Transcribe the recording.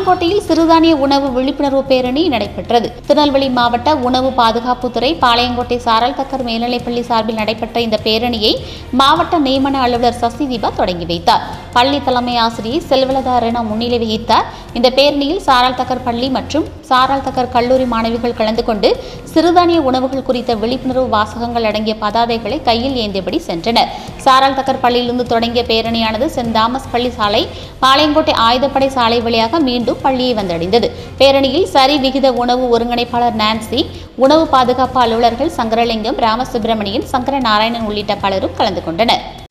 பாளையங்கோட்டையில் சிறுதானிய உணவு விழிப்புணர்வு பேரணி நடைபெற்றது திருநெல்வேலி மாவட்ட உணவு பாதுகாப்புத்துறை பாளையங்கோட்டை சாரல் தக்கர் மேல்நிலைப்பள்ளி சார்பில் நடைபெற்ற இந்த பேரணியை மாவட்ட நியமன அலுவலர் சசி தீபா தொடங்கி வைத்தார் பள்ளி தலைமை ஆசிரியை செல்வலதா ரெனா முன்னிலை வகித்தார் இந்த பேரணியில் சாரால் தக்கர் பள்ளி மற்றும் சாரால் தக்கர் கல்லூரி மாணவிகள் கலந்து கொண்டு சிறுதானிய உணவுகள் குறித்த விழிப்புணர்வு வாசகங்கள் அடங்கிய பதாதைகளை கையில் ஏந்தியபடி சென்றனர் சாரால் தக்கர் பள்ளியிலிருந்து தொடங்கிய பேரணியானது சென்ட் தாமஸ் பள்ளி சாலை பாளையங்கோட்டை ஆயுதப்படை சாலை வழியாக மீண்டும் பள்ளியை வந்தடைந்தது பேரணியில் சரி விகித உணவு ஒருங்கிணைப்பாளர் நான்சி உணவு பாதுகாப்பு அலுவலர்கள் சங்கரலிங்கம் ராமசுப்பிரமணியன் சங்கர நாராயணன் உள்ளிட்ட பலரும் கலந்து கொண்டனர்